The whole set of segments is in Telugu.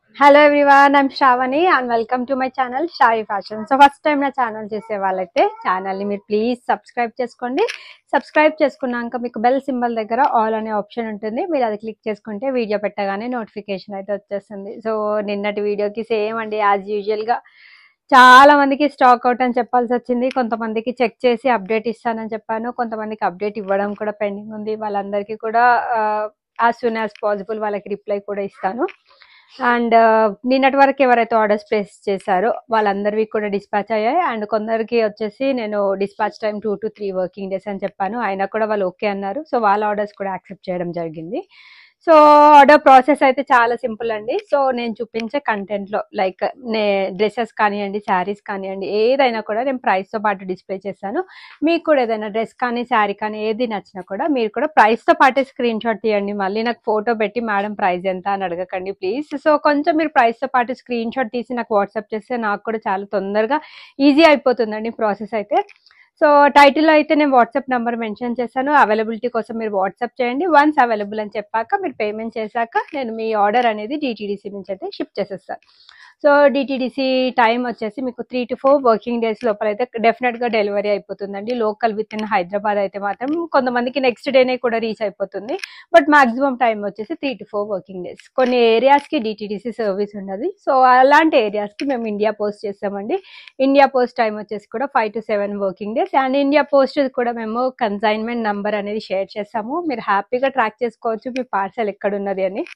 hello everyone I'm Sravani and welcome to my channel Shayi fashion so first time నా ఛానల్ చూసే వాళ్ళైతే ఛానల్ని మీరు ప్లీజ్ సబ్స్క్రైబ్ చేసుకోండి సబ్స్క్రైబ్ చేసుకున్నాక మీకు బెల్ సింబల్ దగ్గర ఆల్ అనే ఆప్షన్ ఉంటుంది మీరు అది క్లిక్ చేసుకుంటే వీడియో పెట్టగానే నోటిఫికేషన్ అయితే వచ్చేస్తుంది సో నిన్నటి వీడియోకి సేమ్ అండి యాజ్ యూజువల్గా చాలా మందికి స్టాక్ అవుట్ అని చెప్పాల్సి వచ్చింది కొంతమందికి చెక్ చేసి అప్డేట్ ఇస్తానని చెప్పాను కొంతమందికి అప్డేట్ ఇవ్వడం కూడా పెండింగ్ ఉంది వాళ్ళందరికీ కూడా యాజ్ సూన్ యాజ్ పాసిబుల్ వాళ్ళకి రిప్లై కూడా ఇస్తాను అండ్ నిన్నటి వరకు ఎవరైతే ఆర్డర్స్ ప్లేస్ చేశారో వాళ్ళందరివి కూడా డిస్పాచ్ అయ్యాయి అండ్ కొందరికి వచ్చేసి నేను dispatch time two to three working days అని చెప్పాను అయినా కూడా వాళ్ళు ఓకే అన్నారు సో వాళ్ళ ఆర్డర్స్ కూడా యాక్సెప్ట్ చేయడం జరిగింది సో ఆర్డర్ ప్రాసెస్ అయితే చాలా సింపుల్ అండి సో నేను చూపించే కంటెంట్లో లైక్ నే డ్రెస్సెస్ కానివ్వండి శారీస్ కానివ్వండి ఏదైనా కూడా నేను ప్రైస్తో పాటు డిస్ప్లే చేశాను మీకు కూడా ఏదైనా డ్రెస్ కానీ శారీ కానీ ఏది నచ్చినా కూడా మీరు కూడా ప్రైస్తో పాటే స్క్రీన్ షాట్ తీయండి మళ్ళీ నాకు ఫోటో పెట్టి మేడం ప్రైస్ ఎంత అని అడగకండి ప్లీజ్ సో కొంచెం మీరు ప్రైస్తో పాటు స్క్రీన్ షాట్ తీసి నాకు వాట్సాప్ చేస్తే నాకు కూడా చాలా తొందరగా ఈజీ అయిపోతుందండి ప్రాసెస్ అయితే సో టైటిల్లో అయితే నేను వాట్సాప్ నెంబర్ మెన్షన్ చేశాను అవైలబిలిటీ కోసం మీరు వాట్సాప్ చేయండి వన్స్ అవైలబుల్ అని చెప్పాక మీరు పేమెంట్ చేశాక నేను మీ ఆర్డర్ అనేది డిటీడీసీ నుంచి అయితే షిప్ చేసేస్తాను సో డిటీడీసీ టైం వచ్చేసి మీకు three to four working days లోపల అయితే డెఫినెట్గా డెలివరీ అయిపోతుందండి లోకల్ విత్ ఇన్ హైదరాబాద్ అయితే మాత్రం కొంతమందికి నెక్స్ట్ డేనే కూడా రీచ్ అయిపోతుంది బట్ మాక్సిమం టైం వచ్చేసి three to four working days కొన్ని ఏరియాస్కి డిటీడీసీ సర్వీస్ ఉండదు సో అలాంటి ఏరియాస్కి మేము ఇండియా పోస్ట్ చేస్తామండి ఇండియా పోస్ట్ టైం వచ్చేసి కూడా five to seven working days and India post కూడా మేము కన్సైన్మెంట్ నంబర్ అనేది షేర్ చేస్తాము మీరు హ్యాపీగా ట్రాక్ చేసుకోవచ్చు మీ పార్సల్ ఎక్కడ ఉన్నది అని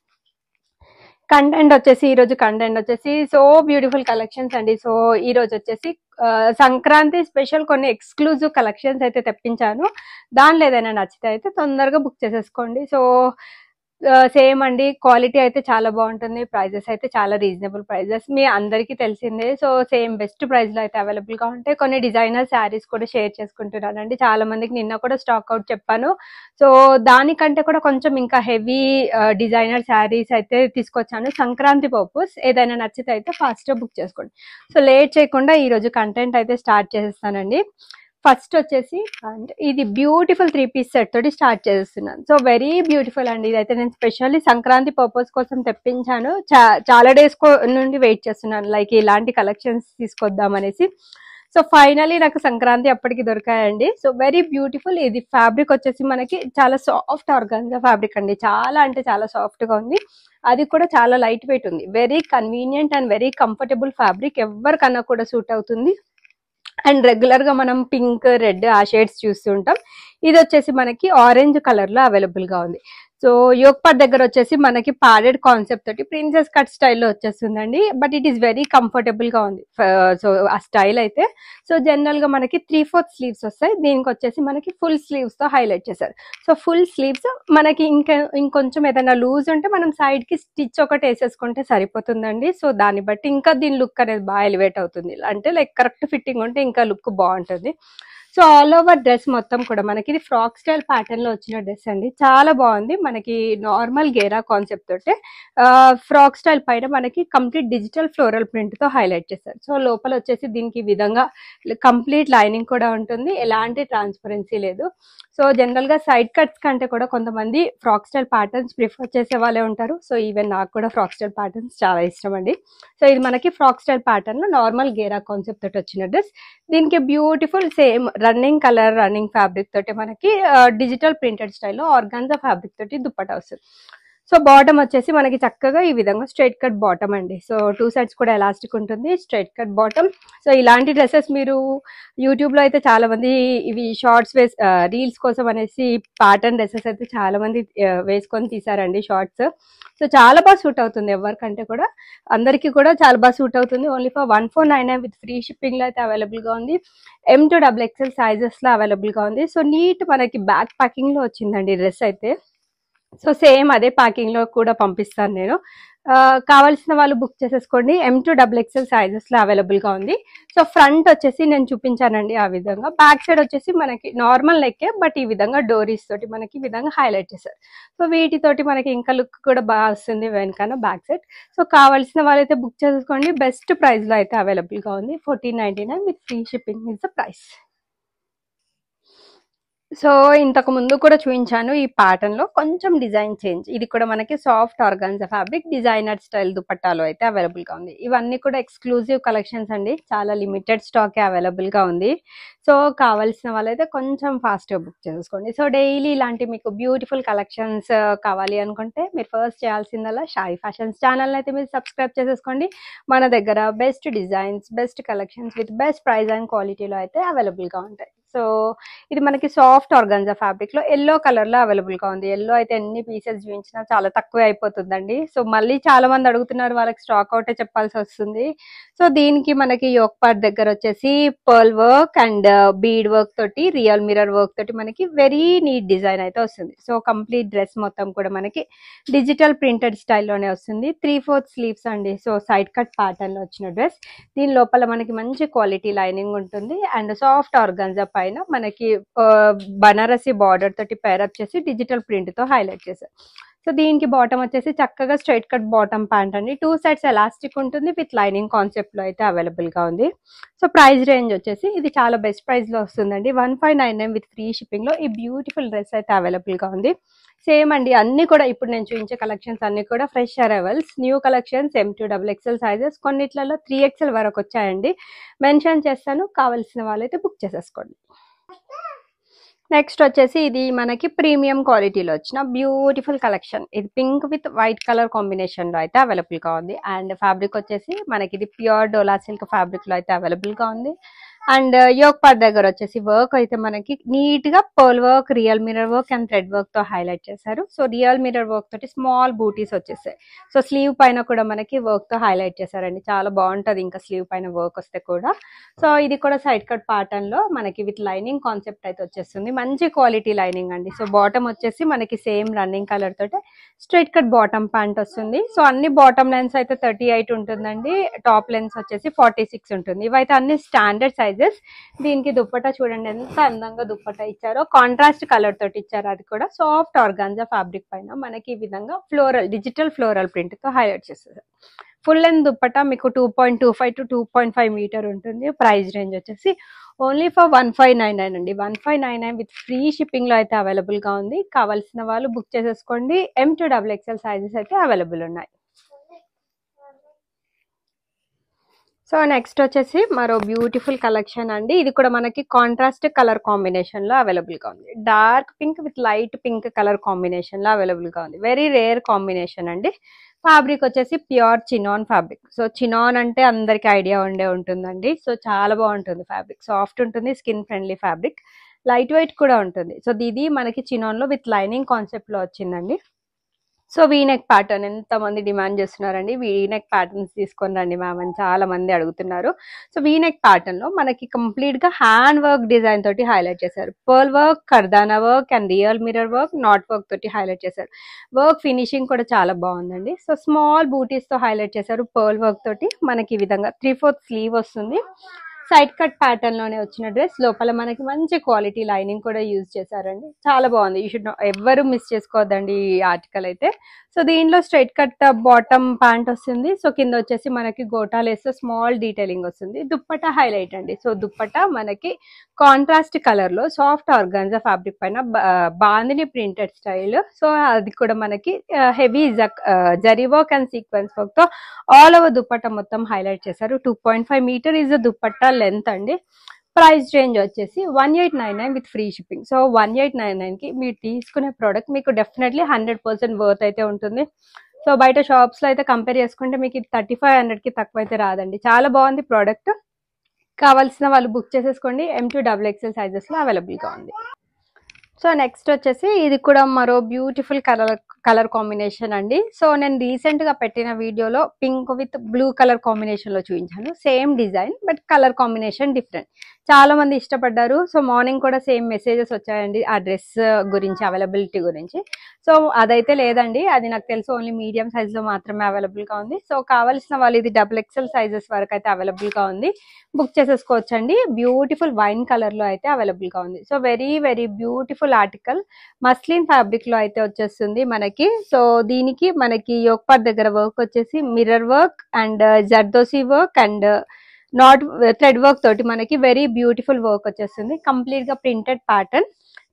కంటెంట్ వచ్చేసి ఈ రోజు కంటెంట్ వచ్చేసి సో బ్యూటిఫుల్ కలెక్షన్స్ అండి సో ఈ రోజు వచ్చేసి ఆ, సంక్రాంతి స్పెషల్ కొన్ని ఎక్స్క్లూజివ్ కలెక్షన్స్ అయితే తెప్పించాను దానిలో ఏదైనా నచ్చితే అయితే తొందరగా బుక్ చేసేసుకోండి సో సేమ్ అండి క్వాలిటీ అయితే చాలా బాగుంటుంది ప్రైజెస్ అయితే చాలా రీజనబుల్ ప్రైజెస్ మీ అందరికీ తెలిసిందే సో సేమ్ బెస్ట్ ప్రైస్ లో అయితే అవైలబుల్ గా ఉంటాయి కొన్ని డిజైనర్ శారీస్ కూడా షేర్ చేసుకుంటున్నానండి చాలా మందికి నిన్న కూడా స్టాక్ అవుట్ చెప్పాను సో దానికంటే కూడా కొంచెం ఇంకా హెవీ డిజైనర్ శారీస్ అయితే తీసుకొచ్చాను సంక్రాంతి పర్పస్ ఏదైనా నచ్చితే అయితే ఫాస్ట్ బుక్ చేసుకోండి సో లేట్ చేయకుండా ఈ రోజు కంటెంట్ అయితే స్టార్ట్ చేసేస్తానండి ఫస్ట్ వచ్చేసి అండ్ ఇది బ్యూటిఫుల్ త్రీ పీస్ సెట్ తోటి స్టార్ట్ చేస్తున్నాను సో వెరీ బ్యూటిఫుల్ అండి ఇదైతే నేను స్పెషల్లీ సంక్రాంతి పర్పస్ కోసం తెప్పించాను చా- చాలా డేస్ నుండి వెయిట్ చేస్తున్నాను లైక్ ఇలాంటి కలెక్షన్స్ తీసుకొద్దాం అనేసి సో ఫైనలీ నాకు సంక్రాంతి అప్పటికి దొరికాయండి సో వెరీ బ్యూటిఫుల్ ఇది ఫ్యాబ్రిక్ వచ్చేసి మనకి చాలా సాఫ్ట్ ఆర్గాన్జా ఫ్యాబ్రిక్ అండి చాలా అంటే చాలా సాఫ్ట్ గా ఉంది అది కూడా చాలా లైట్ వెయిట్ ఉంది very convenient and very comfortable fabric ఎవరికన్నా కూడా సూట్ అవుతుంది అండ్ రెగ్యులర్ గా మనం పింక్ రెడ్ ఆ షేడ్స్ చూస్తుంటాం ఇది వచ్చేసి మనకి ఆరెంజ్ కలర్ లో అవైలబుల్ గా ఉంది సో యోగపాట్ దగ్గర వచ్చేసి మనకి పాడెడ్ కాన్సెప్ట్ తోటి ప్రిన్సెస్ కట్ స్టైల్లో వచ్చేస్తుందండి but it is very comfortable గా ఉంది సో ఆ స్టైల్ అయితే సో జనరల్ గా మనకి త్రీ ఫోర్త్ స్లీవ్స్ వస్తాయి దీనికి వచ్చేసి మనకి ఫుల్ స్లీవ్స్ తో హైలైట్ చేశారు సో ఫుల్ స్లీవ్స్ మనకి ఇంకా ఇంకొంచెం ఏదైనా లూజ్ ఉంటే మనం సైడ్ కి స్టిచ్ ఒకటి వేసేసుకుంటే సరిపోతుందండి సో దాన్ని బట్టి ఇంకా దీని లుక్ అనేది బాగా ఎలివేట్ అవుతుంది అంటే లైక్ కరెక్ట్ ఫిట్టింగ్ ఉంటే ఇంకా లుక్ బాగుంటుంది సో ఆల్ ఓవర్ డ్రెస్ మొత్తం కూడా మనకి ఇది ఫ్రాక్ స్టైల్ ప్యాటర్న్ లో వచ్చిన డ్రెస్ అండి చాలా బాగుంది మనకి నార్మల్ గేరా కాన్సెప్ట్ తోటే ఫ్రాక్ స్టైల్ పైన మనకి కంప్లీట్ డిజిటల్ ఫ్లోరల్ ప్రింట్ తో హైలైట్ చేశారు సో లోపల వచ్చేసి దీనికి ఈ విధంగా కంప్లీట్ లైనింగ్ కూడా ఉంటుంది ఎలాంటి ట్రాన్స్పరెన్సీ లేదు సో జనరల్ గా సైడ్ కట్స్ కంటే కూడా కొంతమంది ఫ్రాక్ స్టైల్ ప్యాటర్న్స్ ప్రిఫర్ చేసే వాళ్ళే ఉంటారు సో ఈవెన్ నాకు కూడా ఫ్రాక్ స్టైల్ ప్యాటర్న్స్ చాలా ఇష్టం అండి సో ఇది మనకి ఫ్రాక్ స్టైల్ ప్యాటర్న్ లో నార్మల్ గేరా కాన్సెప్ట్ తోటి వచ్చిన డ్రెస్ దీనికి beautiful same running colour running fabric తోటి మనకి డిజిటల్ ప్రింటెడ్ స్టైల్లో ఆర్గాన్జా ఫ్యాబ్రిక్ తోటి దుప్పట వస్తుంది సో బాటమ్ వచ్చేసి మనకి చక్కగా ఈ విధంగా స్ట్రైట్ కట్ బాటమ్ అండి సో టూ సైడ్స్ కూడా ఎలాస్టిక్ ఉంటుంది స్ట్రైట్ కట్ బాటమ్ సో ఇలాంటి డ్రెస్సెస్ మీరు యూట్యూబ్ లో అయితే చాలా మంది ఇవి షార్ట్స్ వేస్ రీల్స్ కోసం అనేసి ప్యాటర్న్ డ్రెస్సెస్ అయితే చాలా మంది ఆ, వేసుకొని తీసారండి షార్ట్స్ సో చాలా బాగా సూట్ అవుతుంది ఎవరికంటే కూడా అందరికీ కూడా చాలా బాగా సూట్ అవుతుంది only for one four nine with free shipping లో అయితే అవైలబుల్ గా ఉంది M to double XL sizes లో అవైలబుల్ గా ఉంది సో నీట్ మనకి బ్యాక్ ప్యాకింగ్ లో వచ్చిందండి డ్రెస్ అయితే సో సేమ్ అదే ప్యాకింగ్ లో కూడా పంపిస్తాను నేను ఆ, కావాల్సిన వాళ్ళు బుక్ చేసేసుకోండి M to double XL sizes లో అవైలబుల్ గా ఉంది సో ఫ్రంట్ వచ్చేసి నేను చూపించానండి ఆ విధంగా బ్యాక్ సైడ్ వచ్చేసి మనకి నార్మల్ నెక్కే బట్ ఈ విధంగా డోరీస్ తోటి మనకి ఈ విధంగా హైలైట్ చేశారు సో వీటితోటి మనకి ఇంకా లుక్ కూడా బాగా వస్తుంది వెనకాల బ్యాక్ సైడ్ సో కావాల్సిన వాళ్ళైతే బుక్ చేసుకోండి బెస్ట్ ప్రైస్ లో అయితే అవైలబుల్ గా ఉంది fourteen ninety nine with free shipping is the price so ఇంతకు ముందు కూడా చూపించాను ఈ ప్యాటర్న్ లో కొంచెం డిజైన్ చేంజ్ ఇది కూడా మనకి soft organza fabric designer style దుపట్టాలో అయితే అవైలబుల్ గా ఉంది ఇవన్నీ కూడా ఎక్స్క్లూజివ్ కలెక్షన్స్ అండి చాలా లిమిటెడ్ స్టాక్ అవైలబుల్ గా ఉంది సో కావాల్సిన వాళ్ళైతే కొంచెం ఫాస్ట్ గా బుక్ చేసుకోండి సో డైలీ ఇలాంటి మీకు బ్యూటిఫుల్ కలెక్షన్స్ కావాలి అనుకుంటే మీరు ఫస్ట్ చేయాల్సిందల్లా షాయి ఫ్యాషన్స్ ఛానల్ అయితే మీరు సబ్స్క్రైబ్ చేసేసుకోండి మన దగ్గర best designs best collections with best price and క్వాలిటీలో అయితే అవైలబుల్ గా ఉంటాయి సో ఇది మనకి సాఫ్ట్ ఆర్గంజా ఫ్యాబ్రిక్ లో ఎల్లో కలర్ లో అవైలబుల్ గా ఉంది ఎల్లో అయితే ఎన్ని పీసెస్ చూపించినా చాలా తక్కువ అయిపోతుందండి సో మళ్ళీ చాలా మంది అడుగుతున్నారు వాళ్ళకి స్టాక్ అవుటే చెప్పాల్సి వస్తుంది సో దీనికి మనకి యోక్ పార్ట్ దగ్గర వచ్చేసి pearl work and bead work తోటి రియల్ మిరర్ వర్క్ తోటి మనకి వెరీ నీట్ డిజైన్ అయితే వస్తుంది సో కంప్లీట్ డ్రెస్ మొత్తం కూడా మనకి డిజిటల్ ప్రింటెడ్ స్టైల్లోనే వస్తుంది త్రీ ఫోర్త్ స్లీవ్స్ అండి సో సైడ్ కట్ ప్యాటర్న్ లో వచ్చిన డ్రెస్ దీని లోపల మనకి మంచి క్వాలిటీ లైనింగ్ ఉంటుంది అండ్ సాఫ్ట్ ఆర్గంజా పైన మనకి ఆ, బనారసి బార్డర్ తోటి పేరప్ చేసి డిజిటల్ ప్రింట్ తో హైలైట్ చేశారు సో దీనికి బాటమ్ వచ్చేసి చక్కగా స్ట్రైట్ కట్ బాటమ్ ప్యాంట్ అండి టూ సైడ్స్ ఎలాస్టిక్ ఉంటుంది విత్ లైనింగ్ కాన్సెప్ట్ లో అయితే అవైలబుల్ గా ఉంది సో ప్రైస్ రేంజ్ వచ్చేసి ఇది చాలా బెస్ట్ ప్రైస్ లో వస్తుందండి one five nine nine with free shipping లో ఈ బ్యూటిఫుల్ డ్రెస్ అయితే అవైలబుల్ గా ఉంది సేమ్ అండి అన్ని కూడా ఇప్పుడు నేను చూపించే కలెక్షన్స్ అన్ని కూడా fresh arrivals new collections M to double XL sizes కొన్నిట్లలో త్రీ ఎక్స్ఎల్ వరకు వచ్చాయండి మెన్షన్ చేస్తాను కావాల్సిన వాళ్ళైతే బుక్ చేసేసుకోండి నెక్స్ట్ వచ్చేసి ఇది మనకి ప్రీమియం క్వాలిటీలో వచ్చిన బ్యూటిఫుల్ కలెక్షన్ ఇది pink with white colour combination లో అయితే అవైలబుల్ గా ఉంది అండ్ ఫ్యాబ్రిక్ వచ్చేసి మనకి ఇది ప్యూర్ డోలా సిల్క్ ఫ్యాబ్రిక్ లో అయితే అవైలబుల్ గా ఉంది అండ్ యోగ్ పార్ట్ దగ్గర వచ్చేసి వర్క్ అయితే మనకి నీట్ గా pearl work real mirror work and thread work తో హైలైట్ చేశారు సో రియల్ మిరర్ వర్క్ తోటి స్మాల్ బూటీస్ వచ్చేసాయి సో స్లీవ్ పైన కూడా మనకి వర్క్ తో హైలైట్ చేశారండి చాలా బాగుంటది ఇంకా స్లీవ్ పైన వర్క్ వస్తే కూడా సో ఇది కూడా సైడ్ కట్ ప్యాటర్న్ లో మనకి విత్ లైనింగ్ కాన్సెప్ట్ అయితే వచ్చేస్తుంది మంచి క్వాలిటీ లైనింగ్ అండి సో బాటమ్ వచ్చేసి మనకి సేమ్ రన్నింగ్ కలర్ తోటి స్ట్రైట్ కట్ బాటమ్ ప్యాంట్ వస్తుంది సో అన్ని బాటమ్ లెన్స్ అయితే థర్టీ ఎయిట్ ఉంటుందండి టాప్ లెన్స్ వచ్చేసి ఫార్టీ సిక్స్ ఉంటుంది ఇవైతే అన్ని స్టాండర్డ్ సైజెస్ దీనికి దుప్పటా చూడండి ఎంత అందంగా దుప్పటా ఇచ్చారో కాంట్రాస్ట్ కలర్ తోటి ఇచ్చారు అది కూడా సాఫ్ట్ ఆర్గాన్జా ఫ్యాబ్రిక్ పైన మనకి ఈ విధంగా ఫ్లోరల్ డిజిటల్ ఫ్లోరల్ ప్రింట్ తో హైలైట్ చేస్తారు ఫుల్ లెంత్ దుప్పటా మీకు two point two five to two point five metre ఉంటుంది ప్రైస్ రేంజ్ వచ్చేసి only for one five nine nine అండి one five nine nine with free shipping లో అయితే అవైలబుల్ గా ఉంది కావాల్సిన వాళ్ళు బుక్ చేసేసుకోండి M to double XL sizes అయితే అవైలబుల్ ఉన్నాయి సో నెక్స్ట్ వచ్చేసి మరో బ్యూటిఫుల్ కలెక్షన్ అండి ఇది కూడా మనకి కాంట్రాస్ట్ కలర్ కాంబినేషన్ లో అవైలబుల్ గా ఉంది dark pink with light pink colour combination లో అవైలబుల్ గా ఉంది వెరీ రేర్ కాంబినేషన్ అండి ఫ్యాబ్రిక్ వచ్చేసి pure chinon fabric so chinon అంటే అందరికి ఐడియా ఉండే ఉంటుందండి సో చాలా బాగుంటుంది ఫ్యాబ్రిక్ సాఫ్ట్ ఉంటుంది skin friendly fabric light weight కూడా ఉంటుంది సో ఇది మనకి చినాన్ లో విత్ లైనింగ్ కాన్సెప్ట్ లో వచ్చిందండి సో వీనెక్ ప్యాటర్న్ ఎంత మంది డిమాండ్ చేస్తున్నారండి వీనెక్ ప్యాటర్న్స్ తీసుకొని రండి మ్యామ్ అని చాలా మంది అడుగుతున్నారు సో వీనెక్ ప్యాటర్న్ లో మనకి కంప్లీట్ గా హ్యాండ్ వర్క్ డిజైన్ తోటి హైలైట్ చేశారు pearl work kardana work and real mirror work knot work తోటి హైలైట్ చేశారు వర్క్ ఫినిషింగ్ కూడా చాలా బాగుందండి సో స్మాల్ బూటీస్ తో హైలైట్ చేశారు పర్ల్ వర్క్ తోటి మనకి ఈ విధంగా త్రీ ఫోర్త్ స్లీవ్ వస్తుంది సైడ్ కట్ ప్యాటర్న్ లోనే వచ్చిన డ్రెస్ లోపల మనకి మంచి క్వాలిటీ లైనింగ్ కూడా యూజ్ చేశారండి చాలా బాగుంది యూ షుడ్ ఎవ్వరు మిస్ చేసుకోవద్దండి ఈ ఆర్టికల్ అయితే సో దీనిలో స్ట్రైట్ కట్ బాటమ్ ప్యాంట్ వస్తుంది సో కింద వచ్చేసి మనకి గోటాలు వేస్తే స్మాల్ డీటెయిలింగ్ వస్తుంది దుప్పట హైలైట్ అండి సో దుప్పట మనకి కాంట్రాస్ట్ కలర్ లో సాఫ్ట్ ఆర్గాన్జా ఫ్యాబ్రిక్ పైన బా- బాందిని ప్రింటెడ్ స్టైల్ సో అది కూడా మనకి heavy zari work and sequence work తో ఆల్ ఓవర్ దుప్పట్టా మొత్తం హైలైట్ చేశారు two point five metre is dupatta length అండి ప్రైస్ రేంజ్ వచ్చేసి one eight nine nine with free shipping so one eight nine nine కి మీరు తీసుకునే ప్రోడక్ట్ మీకు డెఫినెట్లీ హండ్రెడ్ పర్సెంట్ వర్త్ అయితే ఉంటుంది సో బయట షాప్స్ లో అయితే కంపేర్ చేసుకుంటే మీకు థర్టీ ఫైవ్ హండ్రెడ్ కి తక్కువ అయితే రాదండి చాలా బాగుంది ప్రోడక్ట్ కావాల్సిన వాళ్ళు బుక్ చేసేసుకోండి M to double XL sizes లో అవైలబుల్ గా ఉంది సో నెక్స్ట్ వచ్చేసి ఇది కూడా మరో బ్యూటిఫుల్ కలర్ కలర్ కాంబినేషన్ అండి సో నేను రీసెంట్ గా పెట్టిన వీడియోలో pink with blue colour combination లో చూపించాను same design but colour combination different చాలా మంది ఇష్టపడ్డారు సో మార్నింగ్ కూడా సేమ్ మెసేజెస్ వచ్చాయండి ఆ డ్రెస్ గురించి అవైలబిలిటీ గురించి సో అదైతే లేదండి అది నాకు తెలుసు ఓన్లీ మీడియం సైజ్ లో మాత్రమే అవైలబుల్ గా ఉంది సో కావాల్సిన వాళ్ళు ఇది డబుల్ ఎక్స్ఎల్ సైజెస్ వరకు అయితే అవైలబుల్ గా ఉంది బుక్ చేసేసుకోవచ్చండి బ్యూటిఫుల్ వైన్ కలర్ లో అయితే అవైలబుల్ గా ఉంది so very very beautiful article muslin fabric లో అయితే వచ్చేస్తుంది మనకి సో దీనికి మనకి యోక్పాట్ దగ్గర వర్క్ వచ్చేసి mirror work and zardosi work and knot thread work తోటి మనకి వెరీ బ్యూటిఫుల్ వర్క్ వచ్చేస్తుంది కంప్లీట్ గా printed pattern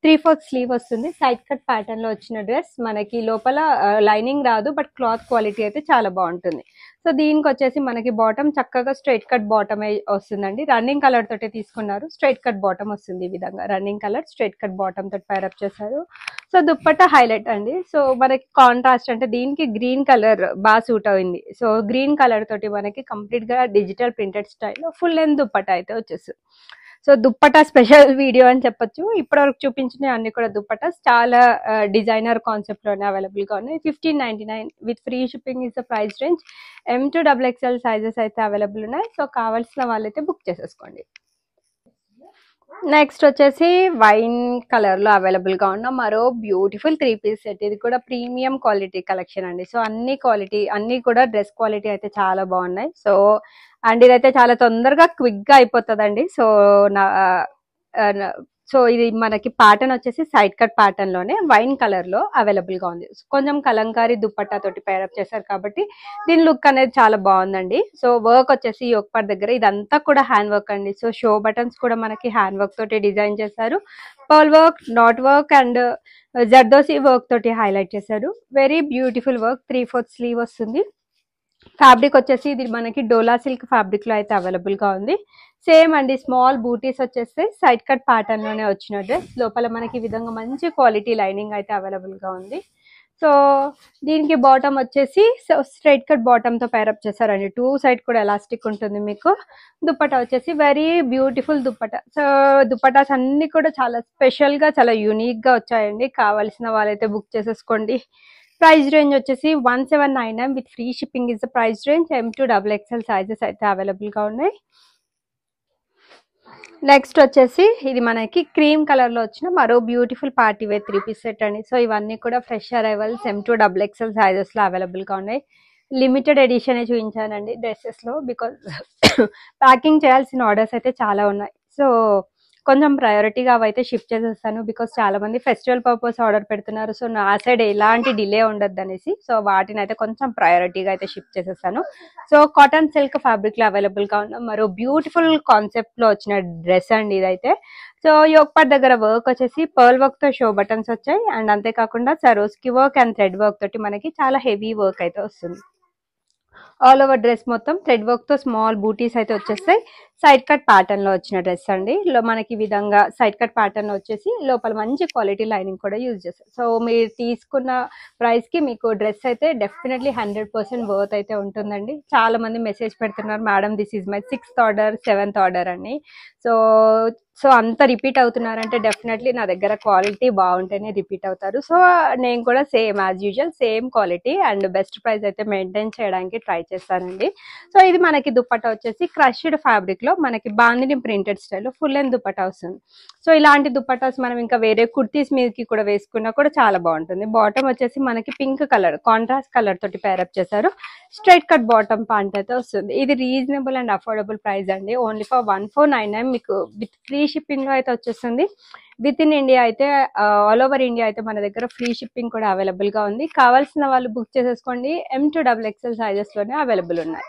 three fourth sleeve వస్తుంది సైడ్ కట్ ప్యాటర్న్ లో వచ్చిన డ్రెస్ మనకి లోపల లైనింగ్ రాదు బట్ క్లాత్ క్వాలిటీ అయితే చాలా బాగుంటుంది సో దీనికి వచ్చేసి మనకి బాటమ్ చక్కగా స్ట్రైట్ కట్ బాటమ్ వస్తుందండి రన్నింగ్ కలర్ తోటి తీసుకున్నారు స్ట్రైట్ కట్ బాటమ్ వస్తుంది ఈ విధంగా running colour straight cut bottom తోటి పైరప్ చేశారు సో దుప్పట్టా హైలైట్ అండి సో మనకి కాంట్రాస్ట్ అంటే దీనికి గ్రీన్ కలర్ బాగా సూట్ అయింది సో గ్రీన్ కలర్ తోటి మనకి కంప్లీట్ గా డిజిటల్ ప్రింటెడ్ స్టైల్లో ఫుల్ లెంత్ దుప్పట్టా అయితే వచ్చేస్తుంది సో దుప్పటా స్పెషల్ వీడియో అని చెప్పొచ్చు ఇప్పటివరకు చూపించిన అన్ని కూడా దుప్పటాస్ చాలా డిజైనర్ కాన్సెప్ట్ లోనే అవైలబుల్ గా ఉన్నాయి fifteen ninety nine with free shipping is the price range M to double XL sizes అయితే అవైలబుల్ ఉన్నాయి సో కావాల్సిన వాళ్ళైతే బుక్ చేసేసుకోండి నెక్స్ట్ వచ్చేసి వైన్ కలర్ లో అవైలబుల్ గా ఉన్న మరో బ్యూటిఫుల్ త్రీ పీస్ సెట్ ఇది కూడా ప్రీమియం క్వాలిటీ కలెక్షన్ అండి సో అన్ని క్వాలిటీ అన్ని కూడా డ్రెస్ క్వాలిటీ అయితే చాలా బాగున్నాయి సో అండ్ ఇదైతే చాలా తొందరగా క్విక్ గా అయిపోతుందండి సో నా ఆ, సో ఇది మనకి ప్యాటర్న్ వచ్చేసి సైడ్ కట్ ప్యాటర్న్ లోనే వైన్ కలర్ లో అవైలబుల్ గా ఉంది కొంచెం కలంకారీ దుప్పట్టా తోటి పేరప్ చేశారు కాబట్టి దీని లుక్ అనేది చాలా బాగుందండి సో వర్క్ వచ్చేసి ఒకపాటి దగ్గర ఇదంతా కూడా హ్యాండ్ వర్క్ అండి సో షో బటన్స్ కూడా మనకి హ్యాండ్ వర్క్ తోటి డిజైన్ చేశారు pearl work knot work and zardosi work తోటి హైలైట్ చేశారు very beautiful work three fourth sleeve వస్తుంది ఫ్యాబ్రిక్ వచ్చేసి ఇది మనకి డోలా సిల్క్ ఫ్యాబ్రిక్ లో అయితే అవైలబుల్ గా ఉంది సేమ్ అండి స్మాల్ బూటీస్ వచ్చేస్తే సైడ్ కట్ ప్యాటర్న్ లోనే వచ్చిన డ్రెస్ లోపల మనకి ఈ విధంగా మంచి క్వాలిటీ లైనింగ్ అయితే అవైలబుల్ గా ఉంది సో దీనికి బాటమ్ వచ్చేసి స్ట్రైట్ కట్ బాటమ్ తో పేరప్ చేశారండి టూ సైడ్ కూడా ఎలాస్టిక్ ఉంటుంది మీకు దుప్పటా వచ్చేసి very beautiful dupatta so dupattas అన్ని కూడా చాలా స్పెషల్ గా చాలా యూనిక్ గా వచ్చాయండి కావాల్సిన వాళ్ళైతే బుక్ చేసేసుకోండి ప్రైస్ రేంజ్ వచ్చేసి one seven nine nine with free shipping is the price range M to double XL sizes అయితే అవైలబుల్ గా ఉన్నాయి నెక్స్ట్ వచ్చేసి ఇది మనకి క్రీమ్ కలర్ లో వచ్చిన మరో beautiful party wear three piece set అండి సో ఇవన్నీ కూడా fresh arrivals M to double XL sizes లో అవైలబుల్ గా ఉన్నాయి లిమిటెడ్ ఎడిషన్ చూపించానండి డ్రెస్సెస్ లో బికాస్ ప్యాకింగ్ చేయాల్సిన ఆర్డర్స్ అయితే చాలా ఉన్నాయి సో కొంచెం ప్రయారిటీగా అవైతే షిఫ్ట్ చేసేస్తాను బికాస్ చాలా మంది ఫెస్టివల్ పర్పస్ ఆర్డర్ పెడుతున్నారు సో నా సైడ్ ఎలాంటి డిలే ఉండద్దు అనేసి సో వాటిని అయితే కొంచెం ప్రయారిటీగా అయితే షిఫ్ట్ చేసేస్తాను సో కాటన్ సిల్క్ ఫ్యాబ్రిక్ లో అవైలబుల్ గా ఉన్న మరో బ్యూటిఫుల్ కాన్సెప్ట్ లో వచ్చిన డ్రెస్ అండి ఇదైతే సో యోగపాట్ దగ్గర వర్క్ వచ్చేసి పర్ల్ వర్క్ తో షో బటన్స్ వచ్చాయి అండ్ అంతేకాకుండా Swarovski work and thread work తోటి మనకి చాలా హెవీ వర్క్ అయితే వస్తుంది ఆల్ ఓవర్ డ్రెస్ మొత్తం థ్రెడ్ వర్క్ తో స్మాల్ బూటీస్ అయితే వచ్చేస్తాయి సైడ్ కట్ ప్యాటర్న్ లో వచ్చిన డ్రెస్ అండి లో మనకి ఈ విధంగా సైడ్ కట్ ప్యాటర్న్ వచ్చేసి లోపల మంచి క్వాలిటీ లైనింగ్ కూడా యూజ్ చేస్తారు సో మీరు తీసుకున్న ప్రైస్ కి మీకు డ్రెస్ అయితే డెఫినెట్లీ హండ్రెడ్ పర్సెంట్ వర్త్ అయితే ఉంటుందండి చాలా మంది మెసేజ్ పెడుతున్నారు madam this is my sixth order seventh order అని సో సో అంత రిపీట్ అవుతున్నారంటే డెఫినెట్లీ నా దగ్గర క్వాలిటీ బాగుంటేనే రిపీట్ అవుతారు సో నేను కూడా same as usual same quality and best price అయితే మెయింటైన్ చేయడానికి ట్రై చేస్తానండి సో ఇది మనకి దుప్పట్టా వచ్చేసి క్రష్డ్ ఫ్యాబ్రిక్ లో మనకి bandhani printed style full and dupatta వస్తుంది సో ఇలాంటి దుప్పటాస్ మనం ఇంకా వేరే కుర్తీస్ మీదకి కూడా వేసుకున్నా కూడా చాలా బాగుంటుంది బాటమ్ వచ్చేసి మనకి పింక్ కలర్ కాంట్రాస్ట్ కలర్ తోటి పేరప్ చేశారు స్ట్రైట్ కట్ బాటమ్ ప్యాంట్ అయితే వస్తుంది ఇది రీజనబుల్ అండ్ అఫోర్డబుల్ ప్రైస్ అండి only for one four nine nine మీకు విత్ ఫ్రీ షిప్పింగ్ లో అయితే వచ్చేస్తుంది విత్ ఇన్ ఇండియా అయితే ఆల్ ఓవర్ ఇండియా అయితే మన దగ్గర ఫ్రీ షిప్పింగ్ కూడా అవైలబుల్ గా ఉంది కావాల్సిన వాళ్ళు బుక్ చేసేసుకోండి M to double XL sizes లోనే అవైలబుల్ ఉన్నాయి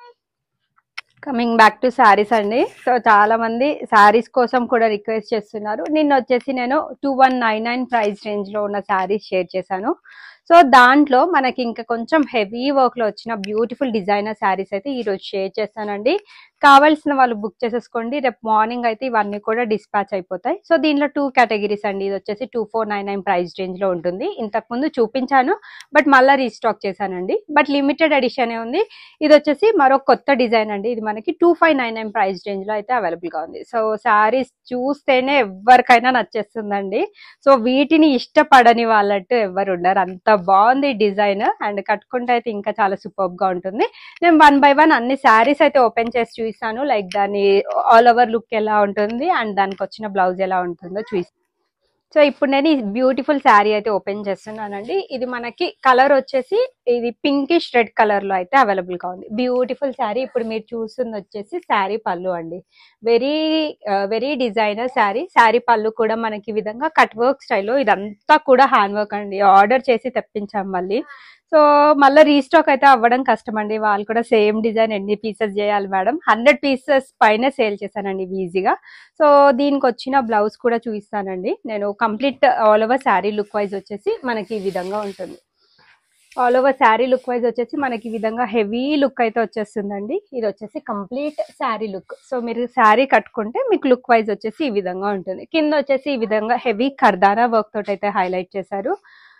కమింగ్ బ్యాక్ టు శారీస్ అండి సో చాలా మంది శారీస్ కోసం కూడా రిక్వెస్ట్ చేస్తున్నారు నిన్న వచ్చేసి నేను two one nine nine price range లో ఉన్న శారీస్ షేర్ చేశాను సో దాంట్లో మనకి ఇంకా కొంచెం హెవీ వర్క్ లో వచ్చిన బ్యూటిఫుల్ డిజైనర్ శారీస్ అయితే ఈ రోజు షేర్ చేస్తానండి కావాల్సిన వాళ్ళు బుక్ చేసేసుకోండి రేపు మార్నింగ్ అయితే ఇవన్నీ కూడా డిస్పాచ్ అయిపోతాయి సో దీనిలో టూ కేటగిరీస్ అండి ఇది వచ్చేసి two four nine nine price range లో ఉంటుంది ఇంతకు ముందు చూపించాను బట్ మళ్ళీ రీస్టాక్ చేశానండి బట్ లిమిటెడ్ ఎడిషన్ ఉంది ఇది వచ్చేసి మరో కొత్త డిజైన్ అండి ఇది మనకి two five nine nine price range లో అయితే అవైలబుల్ గా ఉంది సో శారీస్ చూస్తేనే ఎవరికైనా నచ్చేస్తుందండి సో వీటిని ఇష్టపడని వాళ్ళట్టు ఎవరు ఉండరు అంత బాగుంది డిజైన్ అండ్ కట్టుకుంటే అయితే ఇంకా చాలా సూపర్ గా ఉంటుంది నేను వన్ బై వన్ అన్ని శారీస్ అయితే ఓపెన్ చేసి చూపిస్తాను లైక్ దాని ఆల్ ఓవర్ లుక్ ఎలా ఉంటుంది అండ్ దానికి వచ్చిన బ్లౌజ్ ఎలా ఉంటుందో చూసి సో ఇప్పుడు నేను ఈ బ్యూటిఫుల్ శారీ అయితే ఓపెన్ చేస్తున్నానండి ఇది మనకి కలర్ వచ్చేసి ఇది పింకిష్ రెడ్ కలర్ లో అయితే అవైలబుల్ గా ఉంది బ్యూటిఫుల్ శారీ ఇప్పుడు మీరు చూస్తుంది వచ్చేసి శారీ పళ్ళు అండి very very designer sari sari పళ్ళు కూడా మనకి ఈ విధంగా కట్ వర్క్ స్టైల్లో ఇదంతా కూడా హ్యాండ్ వర్క్ అండి ఆర్డర్ చేసి తెప్పించాం మళ్ళీ సో మళ్ళీ రీస్టాక్ అయితే అవ్వడం కష్టం అండి వాళ్ళు కూడా సేమ్ డిజైన్ ఎన్ని పీసెస్ చేయాలి మేడం హండ్రెడ్ పీసెస్ పైన సేల్ చేశానండి ఈజీగా సో దీనికి వచ్చిన బ్లౌజ్ కూడా చూపిస్తానండి నేను complete all over sari look wise వచ్చేసి మనకి ఈ విధంగా ఉంటుంది all over sari look wise వచ్చేసి మనకి ఈ విధంగా హెవీ లుక్ అయితే వచ్చేస్తుందండి ఇది వచ్చేసి కంప్లీట్ శారీ లుక్ సో మీరు శారీ కట్టుకుంటే మీకు లుక్ వైజ్ వచ్చేసి ఈ విధంగా ఉంటుంది కింద వచ్చేసి ఈ విధంగా హెవీ కర్దానా వర్క్ తోటి అయితే హైలైట్ చేశారు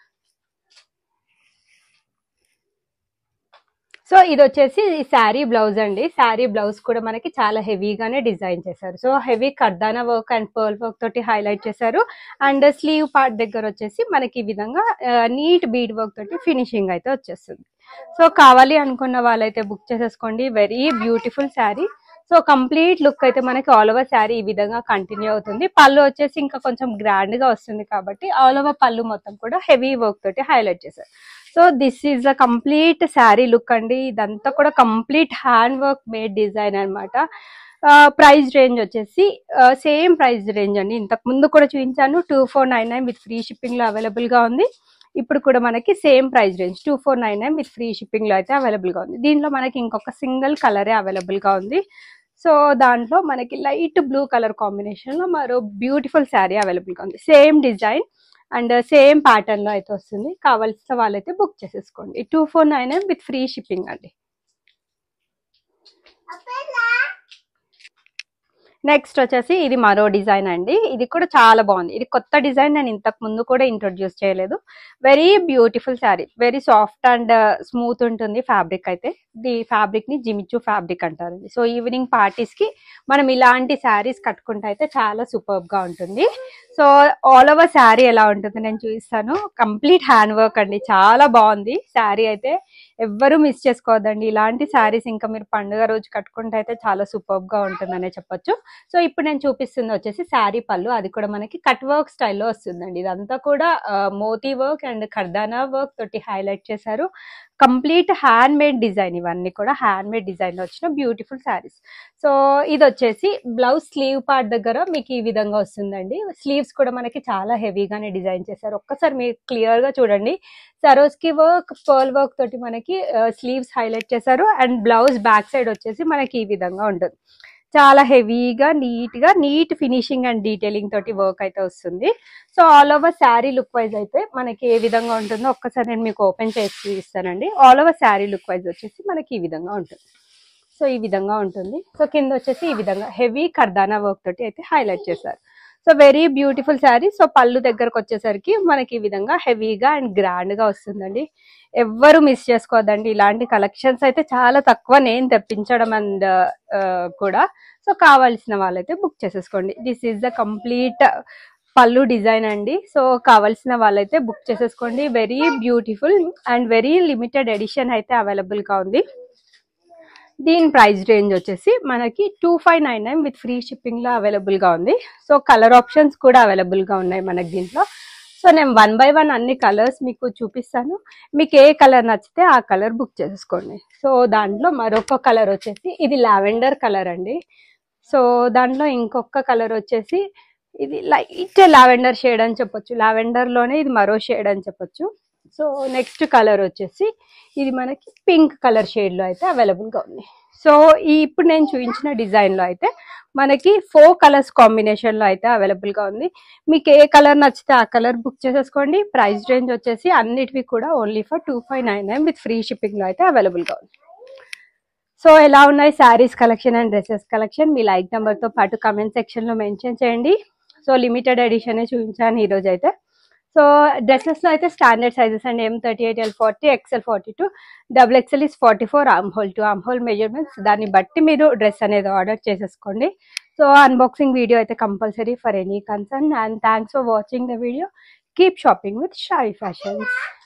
సో ఇది వచ్చేసి ఈ శారీ బ్లౌజ్ అండి శారీ బ్లౌజ్ కూడా మనకి చాలా హెవీగానే డిజైన్ చేశారు so heavy kardana work and pearl work తోటి హైలైట్ చేశారు అండ్ స్లీవ్ పార్ట్ దగ్గర వచ్చేసి మనకి ఈ విధంగా నీట్ బీడ్ వర్క్ తోటి ఫినిషింగ్ అయితే వచ్చేస్తుంది సో కావాలి అనుకున్న వాళ్ళైతే బుక్ చేసేసుకోండి very beautiful sari so complete look అయితే మనకి ఆల్ ఓవర్ శారీ ఈ విధంగా కంటిన్యూ అవుతుంది పళ్ళు వచ్చేసి ఇంకా కొంచెం గ్రాండ్ గా వస్తుంది కాబట్టి ఆల్ ఓవర్ పళ్ళు మొత్తం కూడా హెవీ వర్క్ తోటి హైలైట్ చేశారు so this is a complete sari look అండి ఇదంతా కూడా complete hand work made design అనమాట ప్రైస్ రేంజ్ వచ్చేసి సేమ్ ప్రైస్ రేంజ్ అండి ఇంతకు ముందు కూడా చూపించాను two four nine nine with free shipping లో అవైలబుల్ గా ఉంది ఇప్పుడు కూడా మనకి same price range two four nine nine with free shipping లో అయితే అవైలబుల్ గా ఉంది దీంట్లో మనకి ఇంకొక సింగిల్ కలరే అవైలబుల్ గా ఉంది సో దాంట్లో మనకి లైట్ బ్లూ కలర్ కాంబినేషన్ లో మరో బ్యూటిఫుల్ శారీ అవైలబుల్ గా ఉంది same design and same pattern లో అయితే వస్తుంది కావాల్సిన వాళ్ళైతే బుక్ చేసేసుకోండి two four nine with free shipping అండి నెక్స్ట్ వచ్చేసి ఇది మరో డిజైన్ అండి ఇది కూడా చాలా బాగుంది ఇది కొత్త డిజైన్ నేను ఇంతకు ముందు కూడా ఇంట్రొడ్యూస్ చేయలేదు very beautiful sari very soft and smooth ఉంటుంది ఫ్యాబ్రిక్ అయితే ది ఫ్యాబ్రిక్ ని జిమిచు ఫ్యాబ్రిక్ అంటారండి సో ఈవినింగ్ పార్టీస్ కి మనం ఇలాంటి శారీస్ కట్టుకుంటే అయితే చాలా సూపర్ గా ఉంటుంది సో ఆల్ ఓవర్ శారీ ఎలా ఉంటుంది నేను చూపిస్తాను కంప్లీట్ హ్యాండ్ వర్క్ అండి చాలా బాగుంది శారీ అయితే ఎవ్వరూ మిస్ చేసుకోవద్దండి ఇలాంటి శారీస్ ఇంకా మీరు పండుగ రోజు కట్టుకుంటే అయితే చాలా సూపర్ గా ఉంటుందనే చెప్పొచ్చు సో ఇప్పుడు నేను చూపిస్తుంది వచ్చేసి శారీ పళ్ళు అది కూడా మనకి కట్ వర్క్ స్టైల్లో వస్తుందండి ఇదంతా కూడా ఆ, moti work and kardana work తోటి హైలైట్ చేశారు కంప్లీట్ హ్యాండ్ మేడ్ డిజైన్ ఇవన్నీ కూడా హ్యాండ్ మేడ్ డిజైన్ లో వచ్చిన బ్యూటిఫుల్ శారీస్ సో ఇది వచ్చేసి బ్లౌజ్ స్లీవ్ పార్ట్ దగ్గర మీకు ఈ విధంగా వస్తుందండి స్లీవ్స్ కూడా మనకి చాలా హెవీగానే డిజైన్ చేశారు ఒక్కసారి మీరు క్లియర్ గా చూడండి సరోస్కి వర్క్ పర్ల్ వర్క్ తోటి మనకి స్లీవ్స్ హైలైట్ చేశారు అండ్ బ్లౌజ్ బ్యాక్ సైడ్ వచ్చేసి మనకి ఈ విధంగా ఉంటుంది చాలా హెవీగా నీట్ గా నీట్ ఫినిషింగ్ అండ్ డీటెయిలింగ్ తోటి వర్క్ అయితే వస్తుంది so all over sari look wise అయితే మనకి ఏ విధంగా ఉంటుందో ఒక్కసారి నేను మీకు ఓపెన్ చేసి చూపిస్తానండి all over sari look wise వచ్చేసి మనకి ఈ విధంగా ఉంటుంది సో ఈ విధంగా ఉంటుంది సో కింద వచ్చేసి ఈ విధంగా హెవీ కర్దానా వర్క్ తోటి అయితే హైలైట్ చేశారు so very beautiful sari so పళ్ళు దగ్గరకు వచ్చేసరికి మనకి ఈ విధంగా హెవీగా అండ్ గ్రాండ్ గా వస్తుందండి ఎవ్వరు మిస్ చేసుకోవద్దండి ఇలాంటి కలెక్షన్స్ అయితే చాలా తక్కువ నేను తెప్పించడం అండ్ కూడా సో కావాల్సిన వాళ్ళైతే బుక్ చేసేసుకోండి దిస్ ఈస్ ద కంప్లీట్ పళ్ళు డిజైన్ అండి సో కావాల్సిన వాళ్ళైతే బుక్ చేసేసుకోండి very beautiful and very limited edition అయితే అవైలబుల్ గా ఉంది దీని ప్రైస్ రేంజ్ వచ్చేసి మనకి two five nine nine with free shipping లో అవైలబుల్ గా ఉంది సో కలర్ ఆప్షన్స్ కూడా అవైలబుల్ గా ఉన్నాయి మనకి దీంట్లో సో నేను వన్ బై వన్ అన్ని కలర్స్ మీకు చూపిస్తాను మీకు ఏ కలర్ నచ్చితే ఆ కలర్ బుక్ చేసుకోండి సో దాంట్లో మరొక కలర్ వచ్చేసి ఇది లావెండర్ కలర్ అండి సో దాంట్లో ఇంకొక కలర్ వచ్చేసి ఇది లైట్ లావెండర్ షేడ్ అని చెప్పొచ్చు లావెండర్ లోనే ఇది మరో షేడ్ అని చెప్పొచ్చు సో నెక్స్ట్ కలర్ వచ్చేసి ఇది మనకి పింక్ కలర్ షేడ్ లో అయితే అవైలబుల్ గా ఉంది సో ఈ ఇప్పుడు నేను చూపించిన డిజైన్ లో అయితే మనకి ఫోర్ కలర్స్ కాంబినేషన్ లో అయితే అవైలబుల్ గా ఉంది మీకు ఏ కలర్ నచ్చితే ఆ కలర్ బుక్ చేసేసుకోండి ప్రైస్ రేంజ్ వచ్చేసి అన్నిటివి కూడా only for two five nine nine with free shipping లో అయితే అవైలబుల్ గా ఉంది సో ఎలా ఉన్నాయి saris collection and dresses collection మీ లైక్ నెంబర్ తో పాటు కమెంట్ సెక్షన్ లో మెన్షన్ చేయండి సో లిమిటెడ్ ఎడిషన్ చూపించాను ఈ రోజు అయితే సో డ్రెస్సెస్ లో అయితే స్టాండర్డ్ సైజెస్ అండి M thirty eight L forty XL forty two double XL is forty four arm hole to arm hole measurements దాన్ని బట్టి మీరు డ్రెస్ అనేది ఆర్డర్ చేసేసుకోండి సో అన్బాక్సింగ్ వీడియో అయితే compulsory for any concern and thanks for watching the video keep shopping with Shayi fashions